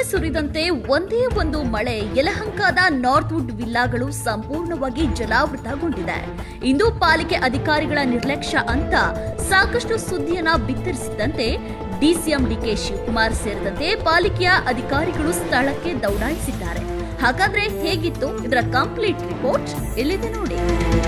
ಸುರಿದಂತೆ ಒಂದೇ ಒಂದು ಮಳೆ ಯಲಹಂಕದ ನಾರ್ತ್ ವುಡ್ ವಿಲ್ಲಾಗಳು ಸಂಪೂರ್ಣವಾಗಿ ಜಲಾವೃತಗೊಂಡಿದೆ ಇಂದು ಪಾಲಿಕೆ ಅಧಿಕಾರಿಗಳ ನಿರ್ಲಕ್ಷ್ಯ ಅಂತ ಸಾಕಷ್ಟು ಸುದ್ದಿಯನ್ನ ಬಿತ್ತರಿಸಿದ್ದಂತೆ ಡಿಸಿಎಂ ಡಿಕೆ ಶಿವಕುಮಾರ್ ಸೇರಿದಂತೆ ಪಾಲಿಕೆಯ ಅಧಿಕಾರಿಗಳು ಸ್ಥಳಕ್ಕೆ ದೌಡಾಯಿಸಿದ್ದಾರೆ ಹಾಗಾದ್ರೆ ಹೇಗಿತ್ತು ಇದರ ಕಂಪ್ಲೀಟ್ ರಿಪೋರ್ಟ್ ಇಲ್ಲಿದೆ ನೋಡಿ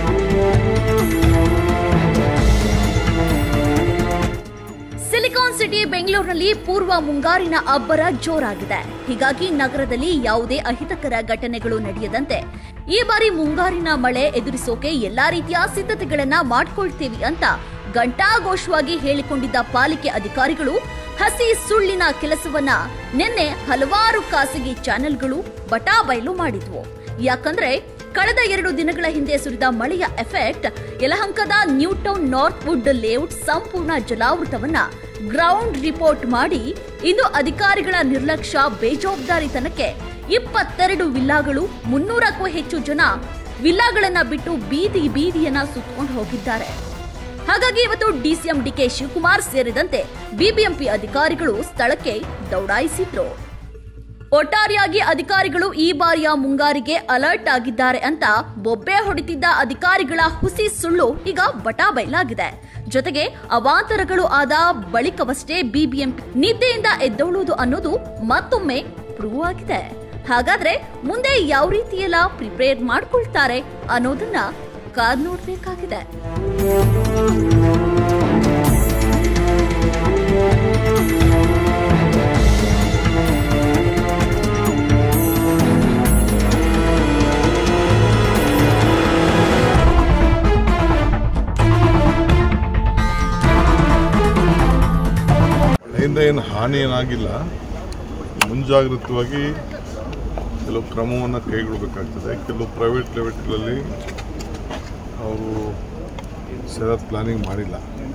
ಸಿಲಿಕಾನ್ ಸಿಟಿ ಬೆಂಗಳೂರಿನಲ್ಲಿ ಪೂರ್ವ ಮುಂಗಾರಿನ ಅಬ್ಬರ ಜೋರಾಗಿದೆ ಹೀಗಾಗಿ ನಗರದಲ್ಲಿ ಯಾವುದೇ ಅಹಿತಕರ ಘಟನೆಗಳು ನಡೆಯದಂತೆ ಈ ಬಾರಿ ಮುಂಗಾರಿನ ಮಳೆ ಎದುರಿಸೋಕೆ ಎಲ್ಲಾ ರೀತಿಯ ಸಿದ್ಧತೆಗಳನ್ನ ಮಾಡ್ಕೊಳ್ತೀವಿ ಅಂತ ಘಂಟಾಘೋಷವಾಗಿ ಹೇಳಿಕೊಂಡಿದ್ದ ಪಾಲಿಕೆ ಅಧಿಕಾರಿಗಳು ಹಸಿ ಸುಳ್ಳಿನ ಕೆಲಸವನ್ನ ನಿನ್ನೆ ಹಲವಾರು ಖಾಸಗಿ ಚಾನೆಲ್ಗಳು ಬಟಾಬೈಲು ಮಾಡಿದ್ವು ಯಾಕಂದ್ರೆ ಕಳೆದ ಎರಡು ದಿನಗಳ ಹಿಂದೆ ಸುರಿದ ಮಳೆಯ ಎಫೆಕ್ಟ್ ಯಲಹಂಕದ new town north wood layout ಸಂಪೂರ್ಣ ಜಲಾವೃತವನ್ನ ಗ್ರೌಂಡ್ ರಿಪೋರ್ಟ್ ಮಾಡಿ ಇಂದು ಅಧಿಕಾರಿಗಳ ನಿರ್ಲಕ್ಷ್ಯ ಬೇಜವಾಬ್ದಾರಿತನಕ್ಕೆ ಇಪ್ಪತ್ತೆರಡು ವಿಲ್ಲಾಗಳು ಮುನ್ನೂರಕ್ಕೂ ಹೆಚ್ಚು ಜನ ವಿಲ್ಲಾಗಳನ್ನ ಬಿಟ್ಟು ಬೀದಿ ಬೀದಿಯನ್ನ ಸುತ್ತಕೊಂಡು ಹೋಗಿದ್ದಾರೆ ಹಾಗಾಗಿ ಇವತ್ತು ಡಿಸಿಎಂ ಡಿಕೆ ಶಿವಕುಮಾರ್ ಸೇರಿದಂತೆ ಬಿಬಿಎಂಪಿ ಅಧಿಕಾರಿಗಳು ಸ್ಥಳಕ್ಕೆ ದೌಡಾಯಿಸಿದ್ರು ಒಟ್ಟಾರೆಯಾಗಿ ಅಧಿಕಾರಿಗಳು ಈ ಬಾರಿಯ ಮುಂಗಾರಿಗೆ ಅಲರ್ಟ್ ಆಗಿದ್ದಾರೆ ಅಂತ ಬೊಬ್ಬೆ ಹೊಡಿತಿದ್ದ ಅಧಿಕಾರಿಗಳ ಹುಸಿ ಸುಳ್ಳು ಈಗ ಬಟಾಬೈಲಾಗಿದೆ ಜೊತೆಗೆ ಅವಾಂತರಗಳು ಆದ ಬಳಿಕವಷ್ಟೇ ಬಿಬಿಎಂಪಿ ನಿದ್ದೆಯಿಂದ ಎದ್ದೋಳುವುದು ಅನ್ನೋದು ಮತ್ತೊಮ್ಮೆ ಪ್ರೂವ್ ಆಗಿದೆ ಹಾಗಾದ್ರೆ ಮುಂದೆ ಯಾವ ರೀತಿಯೆಲ್ಲ ಪ್ರಿಪೇರ್ ಮಾಡ್ಕೊಳ್ತಾರೆ ಅನ್ನೋದನ್ನ ಕಾದ್ ನೋಡ್ಬೇಕಾಗಿದೆ ಮಳೆಯಿಂದ ಏನು ಹಾನಿ ಏನಾಗಿಲ್ಲ ಮುಂಜಾಗ್ರತವಾಗಿ ಕೆಲವು ಕ್ರಮವನ್ನು ಕೈಗೊಳ್ಳಬೇಕಾಗ್ತದೆ ಕೆಲವು ಪ್ರೈವೇಟ್ ಲೆವೆಟ್ಗಳಲ್ಲಿ ಅವರು ಸರಿಯಾದ ಪ್ಲಾನಿಂಗ್ ಮಾಡಿಲ್ಲ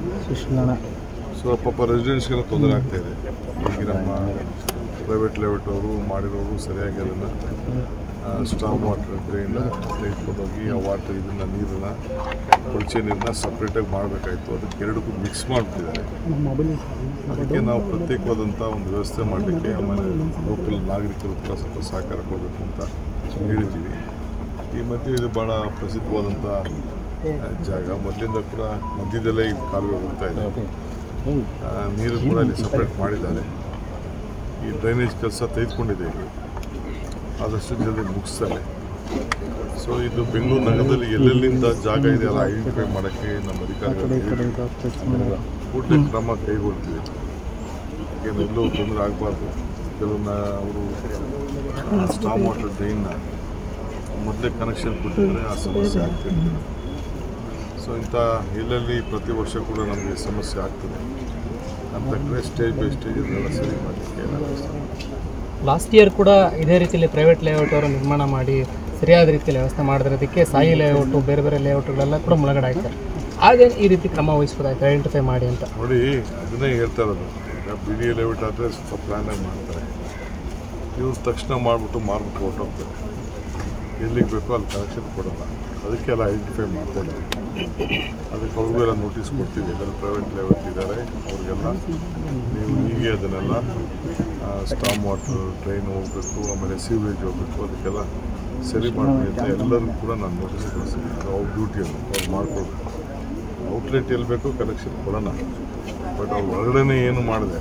ಸೊ ಪಾಪ ರೆಸಿಡೆನ್ಸ್ಗೆಲ್ಲ ತೊಂದರೆ ಆಗ್ತಾ ಇದೆ ಈಗ ನಮ್ಮ ಪ್ರೈವೇಟ್ ಲೆವೆಟ್ ಅವರು ಮಾಡಿರೋರು ಸರಿಯಾಗಿ ಅದನ್ನು ಸ್ಟಾಮ್ ವಾಟರ್ ಡ್ರೈನ್ ತೆಗೆದುಕೊಂಡೋಗಿ ಆ ವಾಟರ್ ಇದನ್ನು ನೀರನ್ನು ಕೊಳಚೆ ನೀರನ್ನ ಸಪ್ರೇಟಾಗಿ ಮಾಡಬೇಕಾಯಿತು ಅದಕ್ಕೆ ಎರಡಕ್ಕೂ ಮಿಕ್ಸ್ ಮಾಡಿಬಿಟ್ಟಿದ್ದಾರೆ ಅದಕ್ಕೆ ನಾವು ಪ್ರತ್ಯೇಕವಾದಂಥ ಒಂದು ವ್ಯವಸ್ಥೆ ಮಾಡಲಿಕ್ಕೆ ಆಮೇಲೆ ಲೋಕಲ್ ನಾಗರಿಕರು ಕೂಡ ಸ್ವಲ್ಪ ಸಹಕಾರ ಕೊಡಬೇಕು ಅಂತ ಹೇಳಿದ್ದೀವಿ ಈ ಮಧ್ಯೆ ಇದು ಭಾಳ ಪ್ರಸಿದ್ಧವಾದಂಥ ಆ, ಜಾಗ ಮೊದಲಿಂದ ಕೂಡ ಮಧ್ಯದಲ್ಲೇ ಈ ಕಾಲುವೆ ಹೋಗ್ತಾ ಇದೆ ಆ, ನೀರು ಕೂಡ ಇಲ್ಲಿ ಸಪ್ರೇಟ್ ಮಾಡಿದ್ದಾರೆ ಈ ಡ್ರೈನೇಜ್ ಕೆಲಸ ತೆಗೆದುಕೊಂಡಿದೆ ಈಗ ಆದಷ್ಟು ಜಲ್ದಿ ಮುಗಿಸ್ತಾರೆ ಸೊ ಇದು ಬೆಂಗಳೂರು ನಗರದಲ್ಲಿ ಎಲ್ಲೆಲ್ಲಿಂದ ಜಾಗ ಇದೆಯಲ್ಲ ಐಡೆಂಟಿಫೈ ಮಾಡೋಕ್ಕೆ ನಮ್ಮ ಅಧಿಕಾರಿಗಳು ಕೂಡಲೇ ಕ್ರಮ ಕೈಗೊಳ್ತೀವಿ ಯಾಕೆಂದ್ರೆ ಎಲ್ಲೂ ತೊಂದರೆ ಆಗಬಾರ್ದು ಕೆಲವನ್ನ ಅವರು ಸ್ಟಾಮ್ ವಾಟರ್ ಡ್ರೈನ್ನ ಮೊದಲೇ ಕನೆಕ್ಷನ್ ಕೊಟ್ಟಿದ್ರೆ ಆ ಸಮಸ್ಯೆ ಆಗ್ತಿರ್ತಿಲ್ಲ ಸೊ ಇಂಥ ಎಲ್ಲೆಲ್ಲಿ ಪ್ರತಿ ವರ್ಷ ಕೂಡ ನಮಗೆ ಸಮಸ್ಯೆ ಆಗ್ತದೆ ಅಂತ ಕಡೆ ಸ್ಟೇಜ್ ಬೈ ಸ್ಟೇಜ್ ಇದನ್ನೆಲ್ಲ ಸರಿ ಮಾಡಲಿಕ್ಕೆ ವ್ಯವಸ್ಥೆ ಮಾಡ್ತೀವಿ. ಲಾಸ್ಟ್ ಇಯರ್ ಕೂಡ ಇದೇ ರೀತಿಯಲ್ಲಿ ಪ್ರೈವೇಟ್ ಲೇಔಟ್ ಅವರು ನಿರ್ಮಾಣ ಮಾಡಿ ಸರಿಯಾದ ರೀತಿಯಲ್ಲಿ ವ್ಯವಸ್ಥೆ ಮಾಡಿದ್ರದಕ್ಕೆ ಸಾಯಿ ಲೇಔಟು ಬೇರೆ ಬೇರೆ ಲೇಔಟ್ಗಳೆಲ್ಲ ಕೂಡ ಮುಳುಗಡೆ ಆಗ್ತಾರೆ ಹಾಗೆ ಈ ರೀತಿ ಕ್ರಮ ವಹಿಸ್ಬೋದಾಯ್ತು ಐಡೆಂಟಿಫೈ ಮಾಡಿ ಅಂತ ನೋಡಿ ಅದನ್ನೇ ಹೇಳ್ತಾ ಇರೋದು ಈಗ ಬಿ ಡಿ ಎ ಲೆವೆಟ್ ಆದರೆ ಸ್ವಲ್ಪ ಪ್ಲ್ಯಾನಾಗಿ ಮಾಡ್ತಾರೆ ಇವ್ರು ತಕ್ಷಣ ಮಾಡಿಬಿಟ್ಟು ಮಾರ್ಬಿಟ್ಟು ಹೊರಟೋಗ್ತಾರೆ ಎಲ್ಲಿಗೆ ಬೇಕೋ ಅಲ್ಲಿ ಕನೆಕ್ಷನ್ ಕೊಡೋಲ್ಲ ಅದಕ್ಕೆಲ್ಲ ಐಡೆಂಟಿಫೈ ಮಾಡ್ಕೊಳ್ಳಿ ಅದಕ್ಕೆ ಅವ್ರಿಗೂ ಎಲ್ಲ ನೋಟಿಸ್ ಕೊಡ್ತೀವಿ ಎಲ್ಲರೂ ಪ್ರೈವೇಟ್ ಲೆವೆಲ್ ಇದ್ದಾರೆ ಅವ್ರಿಗೆಲ್ಲ ನೀವು ಹೀಗೆ ಅದನ್ನೆಲ್ಲ ಸ್ಟಾಮ್ ವಾಟರ್ ಟ್ರೈನ್ ಹೋಗಬೇಕು ಆಮೇಲೆ ಸೀವೇಜ್ ಹೋಗಬೇಕು ಅದಕ್ಕೆಲ್ಲ ಸರಿ ಮಾಡಬೇಕು ಅಂತ ಎಲ್ಲರಿಗೂ ಕೂಡ ನಾನು ನೋಟಿಸ್ ಕೊಡಿಸ್ತೀನಿ ಅದು ಅವ್ರ ಡ್ಯೂಟಿ ಅದು ಅವ್ರು ಮಾಡ್ಕೊಳ್ಬೇಕು ಔಟ್ಲೆಟ್ ಎಲ್ಲಿ ಬೇಕೋ ಕನೆಕ್ಷನ್ ಕೊಡೋಣ ಬಟ್ ಅವ್ರು ಹೊರಗಡೆನೇ ಏನು ಮಾಡಿದೆ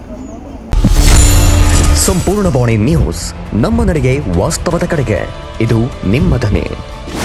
ಸಂಪೂರ್ಣ ಬಾಣಿ ನ್ಯೂಸ್ ನಮ್ಮ ನಡೆಗೆ ವಾಸ್ತವದ ಕಡೆಗೆ ಇದು ನಿಮ್ಮ ಧ್ವನಿ